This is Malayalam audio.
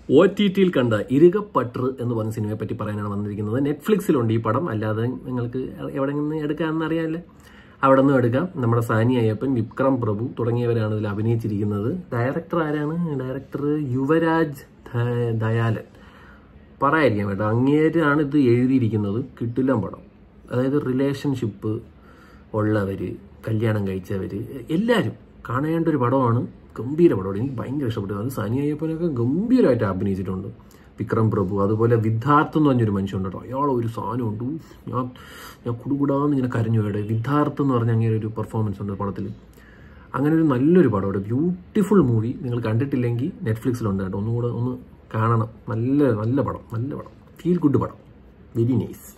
ഒ ടി ടിയിൽ കണ്ട ഇരുകപ്പട്ടർ എന്ന് പറഞ്ഞ സിനിമയെ പറ്റി പറയാനാണ് വന്നിരിക്കുന്നത് നെറ്റ്ഫ്ലിക്സിലുണ്ട് ഈ പടം അല്ലാതെ നിങ്ങൾക്ക് എവിടെ നിന്ന് എടുക്കാമെന്ന് അറിയാമല്ലേ അവിടെ നിന്നും എടുക്കാം നമ്മുടെ സാനി അയ്യപ്പൻ വിക്രം പ്രഭു തുടങ്ങിയവരാണ് ഇതിൽ അഭിനയിച്ചിരിക്കുന്നത് ഡയറക്ടർ ആരാണ് ഡയറക്ടർ യുവരാജ് ധ- ദയാലൻ പറയായിരിക്കാം കേട്ടോ അങ്ങേരാണ് ഇത് എഴുതിയിരിക്കുന്നത് കിട്ടില്ല പടം അതായത് റിലേഷൻഷിപ്പ് ഉള്ളവർ കല്യാണം കഴിച്ചവർ എല്ലാവരും കാണേണ്ട ഒരു പടമാണ് ഗംഭീര പടമാണ് എനിക്ക് ഭയങ്കര ഇഷ്ടപ്പെട്ടു അത് സനി അയ്യപ്പനൊക്കെ ഗംഭീരമായിട്ട് അഭിനയിച്ചിട്ടുണ്ട് വിക്രം പ്രഭു അതുപോലെ വിദ്യാർത്ഥ് എന്ന് പറഞ്ഞൊരു മനുഷ്യനുണ്ട് കേട്ടോ അയാൾ ഒരു സാധനമുണ്ട് ഊഫ്, ഞാൻ ഞാൻ കുടുകുടാന്ന് ഇങ്ങനെ കരഞ്ഞു പോയത് വിദ്യാർത്ഥ് എന്ന് പറഞ്ഞ അങ്ങനെ ഒരു പെർഫോമൻസ് ഉണ്ട് പടത്തിൽ അങ്ങനെ ഒരു നല്ലൊരു പടം ഒരു ബ്യൂട്ടിഫുൾ മൂവി നിങ്ങൾ കണ്ടിട്ടില്ലെങ്കിൽ നെറ്റ്ഫ്ലിക്സിലുണ്ട് കേട്ടോ ഒന്നുകൂടെ ഒന്ന് കാണണം നല്ല നല്ല പടം നല്ല പടം ഫീൽ ഗുഡ് പടം വെരി നൈസ്